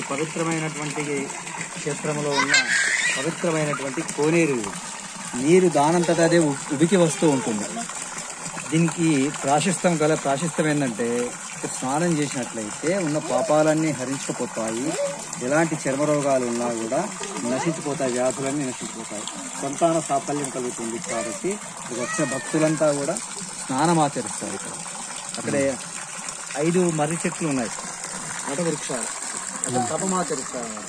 పవిత్రమైనటువంటి క్షేత్రంలో ఉన్న పవిత్రమైనటువంటి కోనేరు ఇది. నీరు దానంతట అదే ఉ- ఉబికి వస్తూ ఉంటుంది దీనికి ప్రాశస్తం గల ప్రాశస్తం ఏంటంటే ఇక్కడ స్నానం చేసినట్లయితే ఉన్న పాపాలన్నీ హరించుకుపోతాయి ఎలాంటి చర్మ రోగాలు ఉన్నా కూడా నశించిపోతాయి వ్యాధులన్నీ నశించిపోతాయి సంతాన సాఫల్యం కలుగుతుంది కాబట్టి ఇక్కడికి వచ్చిన భక్తులంతా కూడా స్నానం ఆచరిస్తారు ఇక్కడ అక్కడే ఐదు మర్రి చెట్లు ఉన్నాయి వట వృక్షాలు అక్కడ తపమాచరిస్తారు అన్నమాట.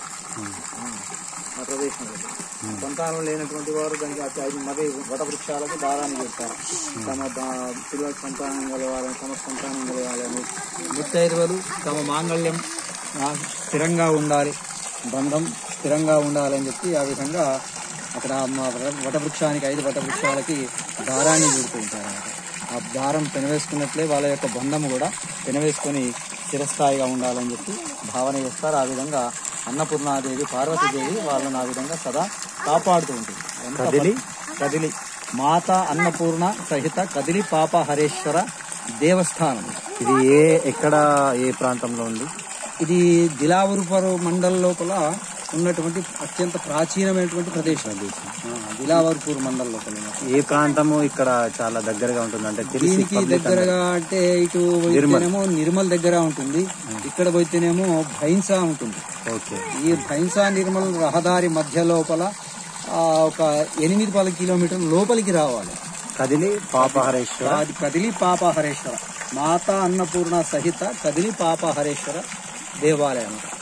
ఆ ప్రదేశంలో సంతానం లేనటువంటి వారు దానికి అతి ఐదు మర్రి వట వృక్షాలకు దారాన్ని చేస్తారు తమ దా- పిల్లలకు సంతానం కలవాలని తమ సంతానం కలవాలని ముత్తైదువలు తమ మాంగళ్యం ఆ, స్థిరంగా ఉండాలి బంధం స్థిరంగా ఉండాలని చెప్పి ఆ విధంగా అక్కడ మా వట- వటవృక్షానికి ఐదు వటవృక్షాలకి దారాన్ని చుడుతూ ఉంటారు అన్నమాట. ఆ దారం పెనవేసుకున్నట్లే వాళ్ళ యొక్క బంధం కూడా పెనవేసుకొని చిరస్థాయిగా ఉండాలని చెప్పి భావన చేస్తారు ఆ విధంగా అన్నపూర్ణాదేవి పార్వతీదేవి వాళ్ళని ఆ విధంగా సదా కాపాడుతూ ఉంటుంది ఎంత కదిలి? కదిలి మాత అన్నపూర్ణ సహిత కదిలి పాప హరేశ్వర దేవస్థానం ఇది ఏ ఎక్కడ ఏ ప్రాంతంలో ఉంది ఇది దిలావరుపరు మండల లోపల ఉన్నటువంటి అత్యంత ప్రాచీనమైనటువంటి ప్రదేశం అది ఆ, దిలావరుపూర్ మండల లోపల ఉన్నది. ఏ ప్రాంతము ఇక్కడ చాలా దగ్గరగా ఉంటుంది అంటే తెలిసి దీనికి public దగ్గరగా అంటే ఇటు పోయితేనేమో నిర్మల్ దగ్గర ఉంటుంది ఇక్కడ పోయితేనేమో భైన్సా ఉంటుంది అందరికీ. ఓకే ఈ భైన్సా నిర్మల్ రహదారి మధ్య లోపల ఆ, ఒక ఎనిమిది పది కిలోమీటర్ల లోపలికి రావాలి కదిలి పాపహరేశ్వర అది కదిలి పాపహరేశ్వర మాతా అన్నపూర్ణ సహిత కదిలి పాపహరేశ్వర దేవాలయం